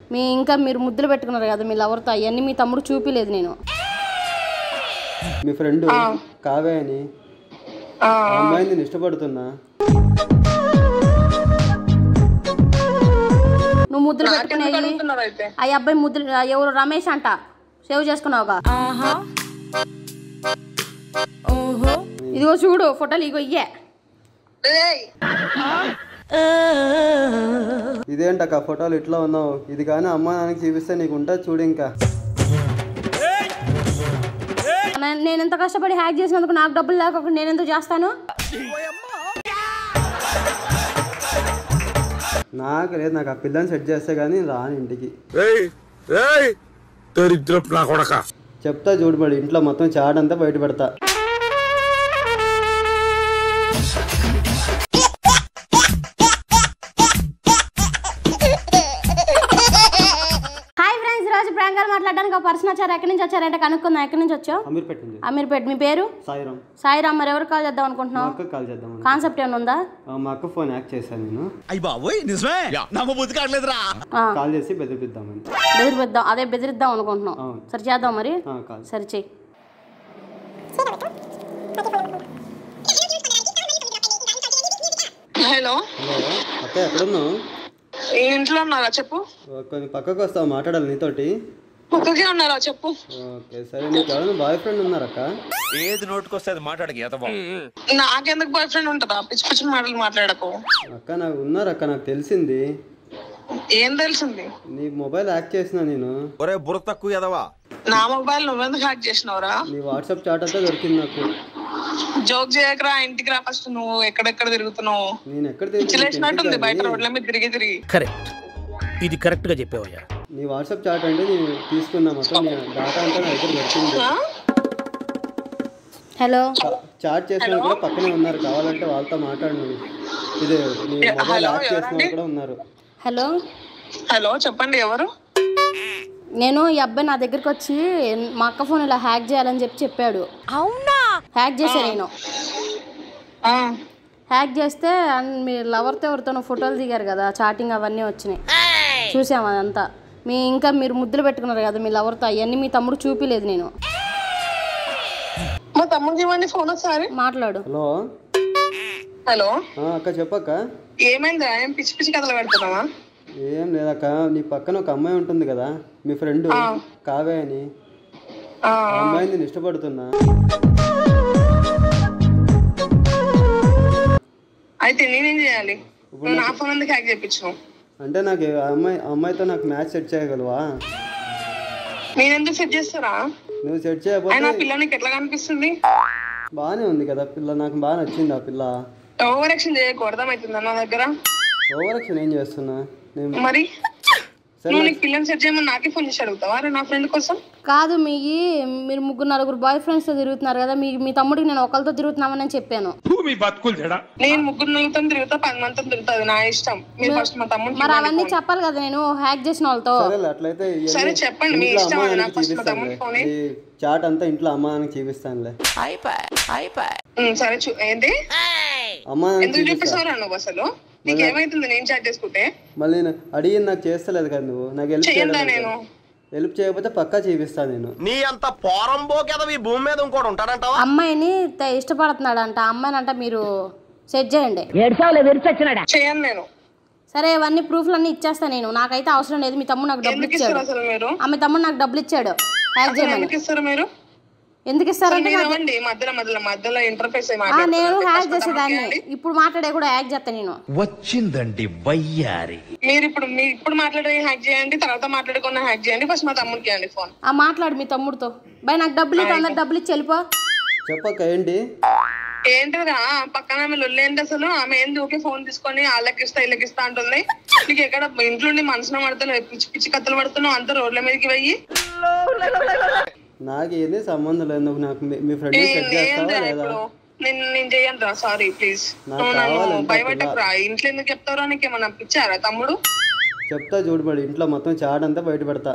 మీ ఇంకా మీరు ముద్దులు పెట్టుకున్నారు కదా మీ లవర్తో అవన్నీ మీ తమ్ముడు చూపిలేదు నేను మీ ఫ్రెండ్ కావే అని ఆ, ఆ అమ్మాయిని నేను ఇష్టపడుతున్నా నువ్వు ముద్దులు నాకెందుకు పెట్టుకునేవి అడుగుతున్నారు అయితే ఆ అబ్బాయి ముద్దులు ఆ ఎవరు రమేష్ అంట సేవ్ చేసుకున్నావుగా ఇదిగో చూడు ఫోటోలు ఇగో ఇయ్యే ఏయ్, ఇదేంటక్క ఫోటోలు ఇట్లా ఉన్నావు ఇది కానీ అమ్మ నాన్నకి చూపిస్తే నీకు ఉంటుంది చూడు ఇంకా నే- నేను ఎంత కష్టపడి హ్యాక్ చేసినందుకు నాకు డబ్బులు లేకపోతే నేను ఎందుకు చేస్తాను నాకు లేదు నాకు ఆ పిల్లని సెట్ చేస్తే కానీ రాను ఇంటికి దరిద్రపు నా కొడక చెప్తా చూడబడి ఇంట్లో మొత్తం చాట్ అంతా బయట పెడతా హాయ్ ఫ్రెండ్స్ ఈరోజు ప్రాంకాలు మాట్లాడడానికి ఒక పర్సన్ వచ్చారు ఎక్కడి నుంచి వచ్చారంటే కనుక్కుందాం ఎక్కడి నుంచి వచ్చావు అమీర్ పెట్టింది అమీర్పేట్ మీ పేరు సాయిరామ్ సాయిరామ్ మరి ఎవరు కాల్ చేద్దాం మా అనుకుంటున్నావు అక్క కాల్ చేద్దాం కాన్సెప్ట్ ఏమైనా ఉందా మా అక్క ఫోన్ యాక్ట్ చేశాను నేను అయ్యి బాబోయ్ నిజమే నమ్మ బుద్ధి కావట్లేదురా ఆ, కాల్ చేసి బెదిరిపిద్దామని బెదిరిపిద్దాం అదే బెదిరిద్దాం అనుకుంటున్నాం అవును. సరే చేద్దాం మరి ఆ, కాల్ సరే చెయ్యి హలో హలో అక్క ఎక్కడున్నావు ఈ ఇంట్లో ఉన్నారా చెప్పు కొంచెం పక్కకు వస్తావు మాట్లాడాలి నీతోటి ఒక్కకే ఉన్నారా చెప్పు ఓకే సరే నీకు ఎవరైనా బాయ్ ఫ్రెండ్ ఉన్నారక్క ఏది నోటుకొస్తే అది మాట్లాడక ఎతబా నాకెందుకు బాయ్ ఫ్రెండ్ ఉంటుందా పిచ్చి పిచ్చి మాటలు మాట్లాడకు అక్క నాకు ఉన్నారక్క నాకు తెలిసింది ఏం తెలిసింది నీ మొబైల్ యాక్ట్ చేసిన నేను ఒరే బుర్ర తక్కువ ఎదవా నా మొబైల్ నువ్వెందుకు హ్యాక్ చేసినావురా నీ వాట్సాప్ చాట్ అంతా దొరికింది నాకు జోక్ చేయకరా ఇంటికి రా ఫస్ట్ నువ్వు ఎక్కడెక్కడ తిరుగుతున్నావు నేను ఎక్కడ చిలేసినట్టుంది బయట తెలిసి రోడ్ల మీద తిరిగి తిరిగి కరెక్ట్ ఇది కరెక్ట్గా చెప్పావయ్యా నీ వాట్సాప్ చాట్ అంటే నేను తీసుకున్నా మొత్తం నీ డేటా అంతా నా దగ్గర దొరికింది ఆ? హలో చాట్ చేసిన వాళ్ళు కూడా పక్కనే ఉన్నారు కావాలంటే వాళ్ళతో మాట్లాడు నువ్వు ఇదే నీ మొబైల్ హలో, యాక్ట్ చేసిన ఎవరండి? వాళ్ళు కూడా ఉన్నారు హలో హలో చెప్పండి ఎవరు నేను ఈ అబ్బాయి నా దగ్గరికి వచ్చి మా అక్క ఫోన్ ఇలా హ్యాక్ చేయాలని చెప్పి చెప్పాడు అవునా హ్యాక్ చేశా నేను ఆ, హ్యాక్ చేస్తే అన్- మీ లవర్తో ఎవరితోనో ఫోటోలు దిగారు కదా చాటింగ్ అవన్నీ వచ్చినాయి చూసాం అదంతా మీ ఇంకా మీరు ముద్దులు పెట్టుకున్నారు కదా మీ లవర్తో అవన్నీ మీ తమ్ముడు చూపిలేదు నేను మా తమ్ముడికి ఇవ్వండి ఫోన్ ఒకసారి మాట్లాడు హలో హలో ఆ, అక్క చెప్పక్క ఏమైందా ఏం పిచ్చి పిచ్చి కథలు పెడుతున్నావా ఏం లేదక్క నీ పక్కన ఒక అమ్మాయి ఉంటుంది కదా మీ ఫ్రెండ్ కావే అని ఆ, ఆ అమ్మాయిని నేను ఇష్టపడుతున్నా అయితే నేనేం చేయాలి నువ్వు నా ఫోన్ ఎందుకు హ్యాక్ చేయించావు అంటే నాకు ఆ అమ్మాయి ఆ అమ్మాయితో నాకు మ్యాచ్ సెట్ చేయగలవా నేను ఎందుకు సెట్ చేస్తారా నువ్వు సెట్ ఆయన చేయకపోతే ఆ పిల్ల నీకు ఎట్లా కనిపిస్తుంది బాగానే ఉంది కదా పిల్ల నాకు బాగా నచ్చింది ఆ పిల్ల ఓవర్ యాక్షన్ చేయకు అర్థమవుతుందా నా దగ్గర ఓవరాక్షన్ ఏం చేస్తున్నా నేను మరి సరే నువ్వు నీకు పిల్లని సెట్ చేయమని నాకే ఫోన్ చేసి అడుగుతావా అరే నా ఫ్రెండ్ కోసం కాదు మీ మీరు ముగ్గురు నలుగురు బాయ్ ఫ్రెండ్స్తో తిరుగుతున్నారు కదా మీ మీ తమ్ముడికి నేను ఒకరితో తిరుగుతున్నామని చెప్పాను నేను ముగ్గురు నెలతో తిరుగుతా పది మందితో తిరుగుతా అది నా ఇష్టం మీరు ఫస్ట్ మా తమ్ముడికి మరి ఇవ్వండి అవన్నీ phone. చెప్పాలి కదా నేను హ్యాక్ చేసిన వాళ్ళతో సరే అట్లయితే ఇవన్నీ సరే చెప్పండి, మీ ఇంట్లో ఇష్టం అమ్మా అది, నాన్నకి నాకు first మా చూపిస్తానులే తమ్ముడి phone ఈ చాట్ అంతా ఇంట్లో అమ్మా నాన్నకి చూపిస్తానులే ఉమ్, సరే చూ ఏంటి అమ్మా నాన్నకి ఎందుకు చూపిస్తా చూపిస్తావురా నువ్వు అసలు నీకు ఏమైతుంది నేను చాట్ చేసుకుంటే మళ్ళీ నేను అడిగింది నాకు చేస్తలేదు కదా నువ్వు నాకు హెల్ప్ చెయ్యొద్దా చేయలేదు నేను హెల్ప్ చేయకపోతే పక్కా చూపిస్తాను నేను నీ అంత పోరం పోకేదవి ఈ భూమి మీద ఇంకోటి ఉంటాడంటావా అమ్మాయిని త- ఇష్టపడుతున్నాడంట ఆ అమ్మాయిని అంట మీరు సెట్ చేయండి చేయను నేను సరే ఇవన్నీ ప్రూఫ్లు అన్నీ ఇచ్చేస్తా నేను నాకైతే అవసరం లేదు మీ తమ్ముడు నాకు డబ్బులు ఎందుకు ఇచ్చాడు ఇస్తారు అసలు మీరు ఆమె తమ్ముడు నాకు డబ్బులు ఇచ్చాడు హ్యాక్ అసలు చేయమని ఎందుకు ఇస్తారు మీరు ఎందుకు ఇస్తారంటే మీరు ఇవ్వండి మధ్యలో మధ్యలో మధ్యలో ఇంటర్ఫేస్ ఆ, నేను హ్యాక్ చేసేదాన్ని ఇప్పుడు మాట్లాడే కూడా హ్యాక్ చేస్తా నేను వచ్చిందండి వయ్యారి మీరు ఇప్పుడు మీరు ఇప్పుడు మాట్లాడే హ్యాక్ చేయండి తర్వాత మాట్లాడుకున్న హ్యాక్ చేయండి ఫస్ట్ మా తమ్ముడికి ఇవ్వండి ఫోన్ ఆ మాట్లాడు మీ తమ్ముడితో బై నాకు డబ్బులు ఇవ్వు, అందరు డబ్బులు ఇచ్చి వెళ్ళిపో చెప్పక్క ఏంటి ఏంటిరా పక్కన ఆమె లొల్లి ఏంటి అసలు ఆమె ఏంది ఊకే ఫోన్ తీసుకొని వాళ్ళకి ఇస్తా వీళ్ళకి ఇస్తా అంటుంది నీకు ఎక్కడ ఇంట్లో ఉండి మనసున పడుతున్నావు పిచ్చి పిచ్చి కథలు పడుతున్నావు అంతా రోడ్ల మీదకి పోయి నాకు ఏది సంబంధం లేదు నువ్వు నాకు మీ- మీ ఫ్రెండ్ సెట్ చేస్తావా ఏందిరా లేదా ఇప్పుడు నేను నేను చేయను రా సారీ ప్లీజ్ నాకు నువ్వు నన్ను కావాలంటే భయపెట్టకురా ఇంట్లో ఎందుకు చెప్తారో నీకు ఏమన్నా పిచ్చారా తమ్ముడు చెప్తా చూడబడి ఇంట్లో మొత్తం చాట్ అంతా బయట పెడతా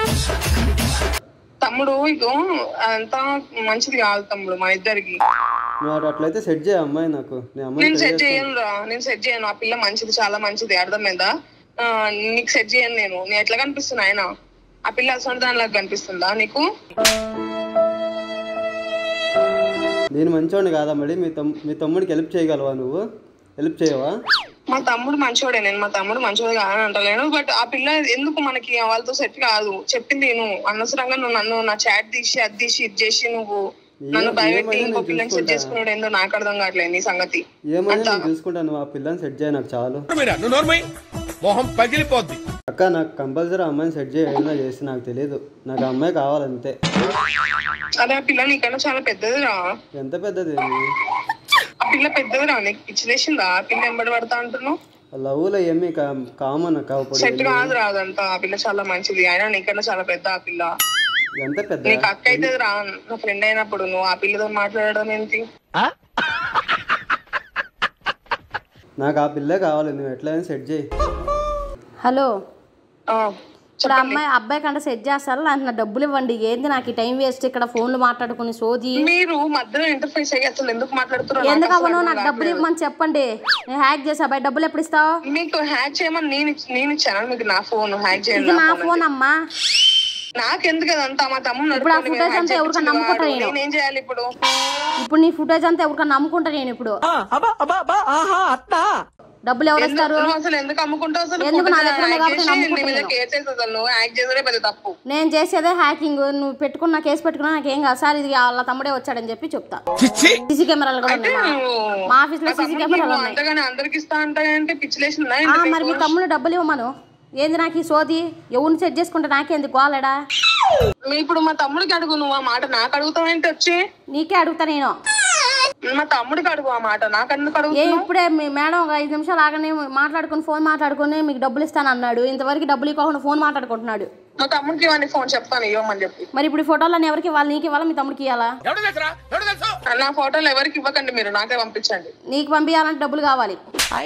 తమ్ముడు ఇగో అంతా మంచిది కాదు తమ్ముడు మా ఇద్దరికి నువ్వు అటు అట్లయితే సెట్ చేయ అమ్మాయి నాకు నేను అమ్మాయి నేను సెట్ చేయను రా నేను సెట్ చేయను ఆ పిల్ల మంచిది చాలా మంచిది అర్థమైందా ఆ, నీకు సెట్ చేయను నేను నేను ఎట్లా కనిపిస్తున్నా ఆయన ఆ పిల్ల అసలు దానిలాగా కనిపిస్తుందా నీకు నేను మంచోడిని కాదా మరి మీ తమ్ మీ తమ్ముడికి హెల్ప్ చేయగలవా నువ్వు హెల్ప్ చేయవా మా తమ్ముడు మంచోడే నేను మా తమ్ముడు మంచోడు కాదని అంటలేను బట్ ఆ పిల్ల ఎందుకు మనకి వాళ్ళతో సెట్ కాదు చెప్పింది నువ్వు అనవసరంగా నువ్వు నన్ను నా చాట్ తీసి అది తీసి ఇది చేసి నువ్వు నన్ను ఏం- భయపెట్టి ఏమైనా ఇంకో నేను పిల్లని సెట్ చూసుకుంటా. చేసుకున్నాడు ఏందో నాకు అర్థం కావట్లేదు నీ సంగతి ఏమైనా నేను చూసుకుంటాను నువ్వు ఆ పిల్లని సెట్ చేయ నాకు చాలు నువ్వు నోర్మై మొహం పగిలిపోద్ది అక్క నాకు కంపల్సరీ అమ్మాయిని సెట్ చేయ ఏమైనా చేసి నాకు తెలియదు నాకు ఆ అమ్మాయి కావాలంతే అదే ఆ పిల్ల నీకన్నా చాలా పెద్దది రా ఎంత పెద్దది ఇది? ఆ పిల్ల పెద్దది రా నీకు పిచ్చిలేసిందా ఆ పిల్ల ఎంబడి పడతా అంటున్నావు లవ్లో ఏమి కామన్ అక్క ఇప్పుడు సెట్ కాదు రాదంతా ఆ పిల్ల చాలా మంచిది అయినా నీకన్నా చాలా పెద్ద ఆ పిల్ల ఎంత పెద్ద నీకు అక్క అయితే రా నా ఫ్రెండ్ అయినప్పుడు నువ్వు ఆ పిల్లతో మాట్లాడడం ఏంటి నాకు ఆ పిల్లే కావాలి నువ్వు ఎట్లయినా సెట్ చేయి హలో ఆ, ఇప్పుడు అమ్మాయి అబ్బాయి కంటే సెట్ చేస్తారు నాకు నా డబ్బులు ఇవ్వండి ఏంది నాకు ఈ టైం వేస్ట్ ఇక్కడ ఫోన్లు మాట్లాడుకుని సోది మీరు మధ్యలో ఇంటర్ఫేస్ అయ్యి అసలు ఎందుకు మాట్లాడుతున్నారు ఎందుకు నాకు అసలు అవ్వను అర్థం నాకు డబ్బులు కావట్లేదు. ఇవ్వమని చెప్పండి నేను హ్యాక్ చేసా అబ్బాయి డబ్బులు ఎప్పుడు ఇస్తావు మీకు హ్యాక్ చేయమని నేను ఇచ్చి- నేను ఇచ్చాను మీకు నా ఫోన్ హ్యాక్ ఇది చేయండి నా నా phone ఫోన్ అని. అమ్మా నాకెందుకు అదంతా మా తమ్ముడు ఇప్పుడు ఆ నడుపుకొని footage hack అంతా ఎవరికన్నా చేయించుకున్నాడు. నమ్ముకుంటా నేను. నేనేం చేయాలి ఇప్పుడు ఇప్పుడు నీ ఫుటేజ్ అంతా ఎవరికన్నా నమ్ముకుంటా నేను ఇప్పుడు డబ్బులు ఎవరు ఎందుకు- ఇస్తారు నువ్వు అసలు ఎందుకు అమ్ముకుంటావు అసలు ఎందుకు నా ఫోటో దగ్గర ఉన్నాయి hack కాబట్టి చేసి నీ మీద నమ్ముకుంటున్నాను. కేసు వేసేది అసలు నువ్వు హ్యాక్ చేసేదే పెద్ద తప్పు నేను చేసేదే హ్యాకింగ్ నువ్వు పెట్టుకున్న కేసు పెట్టుకున్నా నాకేం కాదు సార్ ఇది వాళ్ళ తమ్ముడే వచ్చాడని చెప్పి చెప్తా సీసీ కెమెరాలు కూడా ఉన్నాయి మా- నువ్వు- మా ఆఫీస్ లో నా సీసీ తమ్ముడికి కెమెరాలు నువ్వు ఉన్నాయి అంతగానే అందరికి ఇస్తా అంటే పిచ్చిలేసిందా ఆ, మరి మీ తమ్ముడు డబ్బులు ఇవ్వమను ఏంది నాకు ఈ సోది ఎవరిని సెట్ చేసుకుంటే నాకేంది గోలడా మీ ఇప్పుడు మా తమ్ముడికి అడుగు నువ్వు ఆ మాట నాకు అడుగుతావేంటి వచ్చి నీకే అడుగుతా నేను మా తమ్ముడికి అడుగు ఆ మాట నాకు ఎందుకు ఏ అడుగుతున్నావు ఇప్పుడే మీ మేడం ఒక ఐదు నిమిషాలు ఆగనే మాట్లాడుకుని ఫోన్ మాట్లాడుకుని మీకు డబ్బులు ఇస్తాను అన్నాడు ఇంతవరకు డబ్బులు ఇవ్వకుండా ఫోన్ మాట్లాడుకుంటున్నాడు మా తమ్ముడికి ఇవ్వండి ఫోన్ చెప్తాను ఇవ్వమని చెప్పి మరి ఇప్పుడు ఈ ఫోటోలను ఎవరికి ఇవ్వాలి నీకు ఇవ్వాలా మీ తమ్ముడికి ఇవ్వాలా ఎవడు తెలుసురా ఎవడు తెలుసు నా ఫోటోలు ఎవరికి ఇవ్వకండి మీరు నాకే పంపించండి నీకు పంపించాలంటే డబ్బులు కావాలి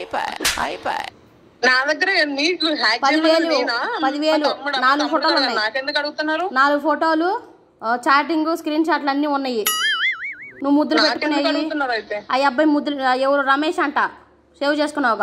నా దగ్గర నీకు హ్యాక్ పదివేలు, చేయమని నేనా? పదివేలు, మా తమ్ముడా? మా నాలుగు తమ్ముడు ఫోటోలు కదా, ఉన్నాయి. నాకెందుకు అడుగుతున్నారు నాలుగు ఫోటోలు చాటింగ్ స్క్రీన్ షాట్లు అన్నీ ఉన్నాయి నువ్వు ముద్దులు నాకెందుకు పెట్టుకునేవి అడుగుతున్నారు అయితే ఆ అబ్బాయి ముద్దులు ఆ, ఎవరు రమేష్ అంట సేవ్ చేసుకున్నావుగా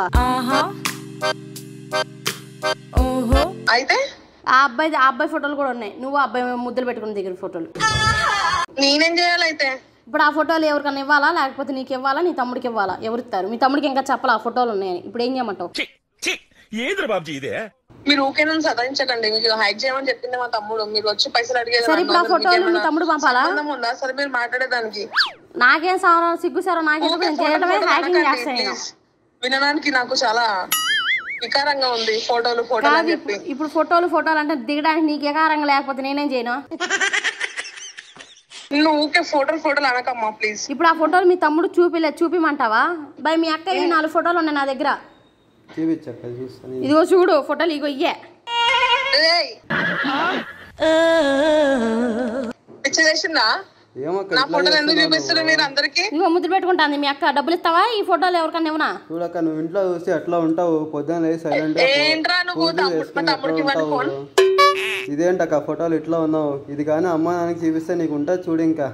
అయితే ఆ అబ్బాయి ఆ అబ్బాయి ఫోటోలు కూడా ఉన్నాయి నువ్వు ఆ అబ్బాయి ముద్దులు పెట్టుకున్న దగ్గర ఫోటోలు నేనేం చేయాలి అయితే ఇప్పుడు ఆ ఫోటోలు ఎవరికైనా ఇవ్వాలా లేకపోతే నీకు ఇవ్వాలా నీ తమ్ముడికి ఇవ్వాలా ఎవరు ఇస్తారు మీ తమ్ముడికి ఇంకా చెప్పాలా ఆ ఫోటోలు ఉన్నాయని ఇప్పుడు ఏం చేయమంటావు ఛీ, ఛీ, ఏందిరా బాబుజీ ఇదే మీరు ఊకే నన్ను సదాయించకండి మీకు హ్యాక్ చేయమని చెప్పింది మా తమ్ముడు మీరు వచ్చి పైసలు అడిగేది సరే, ఇప్పుడు ఆ నన్ను. ఫోటోలు మీ మీకేమైనా తమ్ముడు పంపాలా? సంబంధం ఉందా సరే మీరు మాట్లాడేదానికి నాకేం సారా సిగ్గు సారో నాకేం ఊరికే నేను ఫోటోలు చేయడమే ఫోటోలు హ్యాకింగ్ అనకండి, చేస్తాను నేను please. వినడానికి నాకు చాలా వికారంగా ఉంది ఫోటోలు ఫోటోలు కాదు అని చెప్పి ఇప్పుడు ఇప్పుడు ఫోటోలు ఫోటోలు అంటే దిగడానికి నీకు ఎకారంగా లేకపోతే నేనేం చేయను నువ్వు ఊకే ఫోటోలు ఫోటోలు అనకమ్మా ప్లీజ్ ఇప్పుడు ఆ ఫోటోలు మీ తమ్ముడు చూపిలే చూపిమంటావా బై మీ అక్క ఈ నాలుగు ఫోటోలు ఉన్నాయి నా దగ్గర చూపించక్క చూస్తాను ఇదిగో చూడు ఫోటోలు ఇగో ఇయ్యే పిచ్చి చేసిందా ఏమక్క నా ఇట్లా ఫోటోలు ఎందుకు చేస్తున్నావు చూపిస్తారు మీరు అందరికి ఇదిగో ముద్దు పెట్టుకుంటాంది మీ అక్క డబ్బులు ఇస్తావా ఈ ఫోటోలు ఎవరికన్నా ఇవ్వనా చూడక్క నువ్వు ఇంట్లో చూసి ఎట్లా ఉంటావు పొద్దున్న లేచి సైలెంట్ ఏంట్రా నువ్వు తమ్ముడు మా తమ్ముడికి ఇవ్వండి ఫోన్ ఇదేంటక్క ఫోటోలు ఇట్లా ఉన్నావు ఇది కానీ అమ్మ నాన్నకి చూపిస్తే నీకు ఉంటుంది చూడు ఇంకా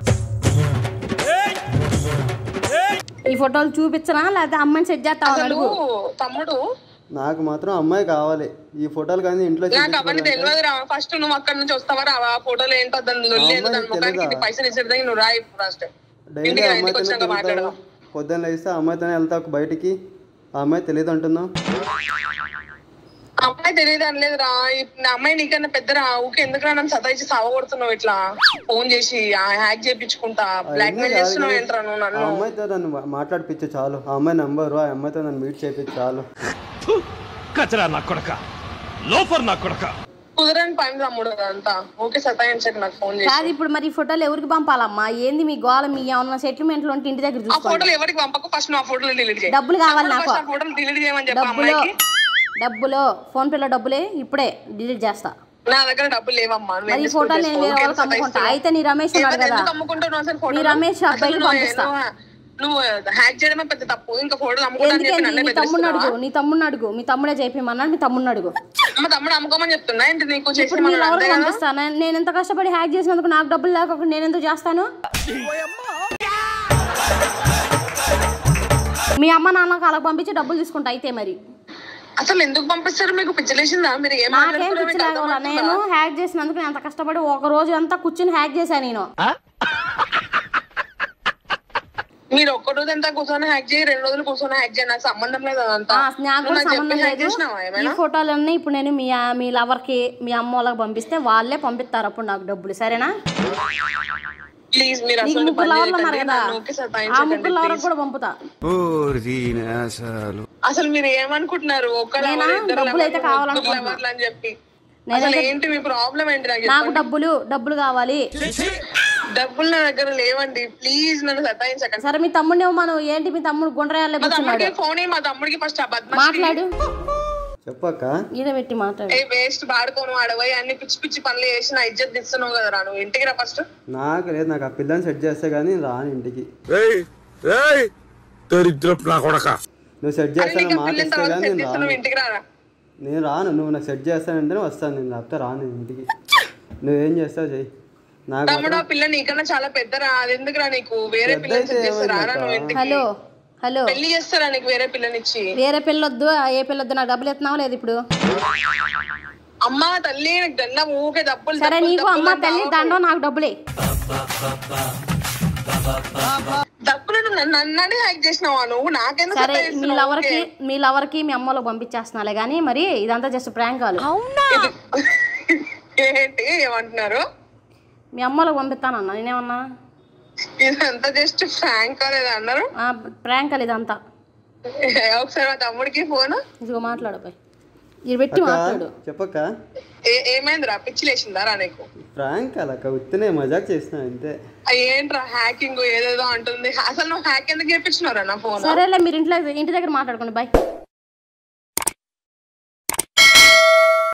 ఈ ఫోటోలు చూపించనా లేకపోతే అమ్మాయిని సెట్ చేస్తావా అని అసలు అడుగు తమ్ముడు నాకు మాత్రం అమ్మాయి కావాలి ఈ ఫోటోలు కానీ ఇంట్లో నాకు అవన్నీ తెలియదు రా ఫస్ట్ నువ్వు అక్కడ నుంచి వస్తావా రా ఆ ఫోటోలు ఏంటో దాని లొల్లి ఏంటో దాని ముఖానికి ఇన్ని పైసలు ఇచ్చేది నువ్వు రా ఇప్పుడు ఫస్ట్ డైలీ ఇంటికి రా, ఇంటికి అమ్మాయితోనే వచ్చినాక తిరుగుతావు మాట్లాడదాం పొద్దున్న లేస్తే అమ్మాయితోనే వెళ్తావు బయటికి ఆ అమ్మాయి తెలియదు అంటున్నావు అమ్మాయి తెలియదు అనలేదు రా నా అమ్మాయి నీకన్నా పెద్దరా ఊకే ఎందుకు రా నన్ను సతాయిచ్చి సావగొడుతున్నావు ఇట్లా ఫోన్ చేసి హ్యాక్ చేయించుకుంటా బ్లాక్ మెయిల్ చేస్తున్నావు ఏంట్రా నువ్వు ఆ నన్ను అమ్మాయితో నన్ను మా- మాట్లాడిపించు చాలు ఆ అమ్మాయి నంబరు ఆ అమ్మాయితో నన్ను మీట్ చేయించు చాలు ఫు, కచరా నా కొడక లోఫర్ నా కొడక కుదరని పని తమ్ముడు అదంతా ఊకే సతాయించక నాకు ఫోన్ చేసి కాదు ఇప్పుడు మరి ఈ ఫోటోలు ఎవరికి పంపాలమ్మా ఏంది మీ గోల మీ ఏమన్నా సెటిల్మెంట్లు ఉంటే ఇంటి దగ్గర ఆ చూసుకోండి ఫోటోలు ఎవరికి పంపకు ఫస్ట్ నా ఫోటోలు డిలీట్ చేయి డబ్బులు కావాలి నాకు ఫస్ట్ ఆ ఫోటోలు డిలీట్ చేయమని చెప్పి డబ్బులు అమ్మాయికి డబ్బులు ఫోన్ పేలో డబ్బులే ఇప్పుడే డిలీట్ చేస్తా నా దగ్గర డబ్బులు లేవమ్మా నువ్వు మరి ఈ ఎందుకు ఫోటోలు నేను చేసుకో? వేరే ఊరికే వాళ్ళకి అమ్ముకుంటా సతాయిస్తున్నావు. అయితే నీ రమేష్ ఉన్నాడు ఎవరు కదా ఎందుకు అమ్ముకుంటున్నావు అసలు ఫోటోలు? మీ రమేష్ అసలు అబ్బాయికి నువ్వు- పంపిస్తా. నువ్వు- నువ్వు హ్యాక్ చేయడమే పెద్ద తప్పు ఇంకా ఫోటోలు అమ్ముకుంటా అని చెప్పి ఎందుకండి నన్నే నీ తమ్ముడిని బెదిరిస్తున్నావా? అడుగు నీ తమ్ముడిని అడుగు మీ తమ్ముడే చేపిమన్నాడు మీ తమ్ముడిని అడుగు మా తమ్ముడు అమ్ముకోమని చెప్తున్నా ఏంటి నీకు చేసి ఇప్పుడు నేను మనం అంతే ఎవరికి కదా పంపిస్తాను నేను ఎంత కష్టపడి హ్యాక్ చేసినందుకు నాకు డబ్బులు లేకపోతే నేను ఎందుకు చేస్తాను మీ అమ్మ నాన్నకి అలా పంపించి డబ్బులు తీసుకుంటా అయితే మరి అసలు ఎందుకు పంపిస్తారు మీకు పిచ్చలేసిందా మీరు ఏం నాకేం మాట్లాడుతున్నారో మీకు పిచ్చిలేకపోలా అర్థమవుతుందా? నేను హ్యాక్ చేసినందుకు నేను అంత కష్టపడి ఒక రోజు అంతా కూర్చుని హ్యాక్ చేశాను నేను మీరు ఒక్క రోజు ఎంత కూర్చొని హ్యాక్ చేయి రెండు రోజులు కూర్చొని హ్యాక్ చేయి నాకు సంబంధం లేదు అదంతా ఆ, నాకు నువ్వు కూడా నాకు సంబంధం చెప్పి హ్యాక్ లేదు చేసినావా ఈ ఏమైనా ఫోటోలన్నీ ఇప్పుడు నేను మీ మీ లవర్కి మీ అమ్మ వాళ్ళకి పంపిస్తే వాళ్ళే పంపిస్తారు అప్పుడు నాకు డబ్బులు సరేనా ప్లీజ్ మీరు నీకు అసలు ముగ్గురు లవర్లు ఉన్నారు కదా నన్ను ఊరికే ఆ సతాయించకండి, ముగ్గురు లవర్కి please. కూడా పంపుతా అసలు మీరు ఏమనుకుంటున్నారు ఒక్క నేనా? lover, ఇద్దరు డబ్బులు అయితే lover, కావాలనుకుంటున్నా. ముగ్గురు loverలు అని చెప్పి నేనైతే- అసలు ఏంటి మీ ప్రాబ్లం ఏంటి నాకు నాకు చెప్పండి. డబ్బులు డబ్బులు కావాలి డబ్బులు నా దగ్గర లేవండి ప్లీజ్ నన్ను సతాయించకండి సరే మీ తమ్ముడిని మనం ఏంటి మీ తమ్ముడు గుండ్రయాల్లో మా కూర్చున్నాడు తమ్ముడికి ఫోన్ మా తమ్ముడికి ఫస్ట్ ఆ బద్మాష్ మాట్లాడు చెప్పక్క ఈడ పెట్టి మాట్లాడు ఏ వేస్ట్ వాడుకోను ఆడపోయి అన్ని పిచ్చి పిచ్చి పనులు చేసి నా ఇజ్జత్ ఇస్తున్నావు కదా నువ్వు ఇంటికి రా ఫస్ట్ నాకు లేదు నాకు ఆ పిల్లని సెట్ చేస్తే కానీ రాను ఇంటికి దరిద్రపు నా కొడక నువ్వు సెట్ అరే నీకు చేస్తాను ఆ మాట పిల్లని ఇస్తే తర్వాత కానీ సెట్ నేను చేస్తా రాను నువ్వు ఇంటికి రారా నేను రాను నువ్వు నాకు సెట్ చేస్తానంటేనే వస్తాను నేను లేకపోతే రాను నేను ఇంటికి నువ్వేం చేస్తావు చెయ్యి నాకు తమ్ముడు ఆ మాత్రం పిల్ల నీకన్నా చాలా పెద్దరా అది ఎందుకురా నీకు వేరే పెద్ద పిల్లని అయితే సెట్ చేస్తారా ఏమైందక్క? నువ్వు ఇంటికి హలో హలో పెళ్లి చేస్తారా నీకు వేరే పిల్లనిచ్చి వేరే పిల్లొద్దు ఆ ఏ పిల్లొద్దు నాకు డబ్బులు ఎత్తున్నావా లేదు ఇప్పుడు అమ్మ తల్లి నీకు దండం ఊకే డబ్బులు సరే డబ్బులు, నీకు డబ్బులు అమ్మ అంటే తల్లి ఆగకు. దండం నాకు డబ్బులే డబ్బులు నువ్వు నన్ను నన్ననే హ్యాక్ చేసినావా నువ్వు నాకెందుకు సరే మీ సతాయిస్తున్నావు లవర్కి ఊరికే? మీ లవర్కి మీ అమ్మలో పంపించేస్తున్నాలే కానీ మరి ఇదంతా జస్ట్ ప్రాంక్ కాదు ఏంటి ఏమంటున్నారు మీ అమ్మలో పంపిస్తానన్నా నేనేమన్నా ఇదంతా జస్ట్ ఫ్రాంక్ కాలేదు అన్నారు ప్రాంక్ కాదు ఇదంతా ఒకసారి మా తమ్ముడికి ఫోన్ ఇదిగో మాట్లాడపోయి ఇది పెట్టి మాట్లాడు చెప్పక్క ఏమైందిరా పిచ్చి లేచిందారా నీకు ఫ్రాంక్ అలాక ఉత్తినే మజాక్ చేసిన అంతే ఆ ఏంట్రా హ్యాకింగ్ ఏదేదో అంటుంది అసలు నువ్వు హ్యాక్ ఎందుకు చేపించినారా నా ఫోన్ సరేలే మీరు ఇంట్లో ఇంటి దగ్గర మాట్లాడుకోండి బాయ్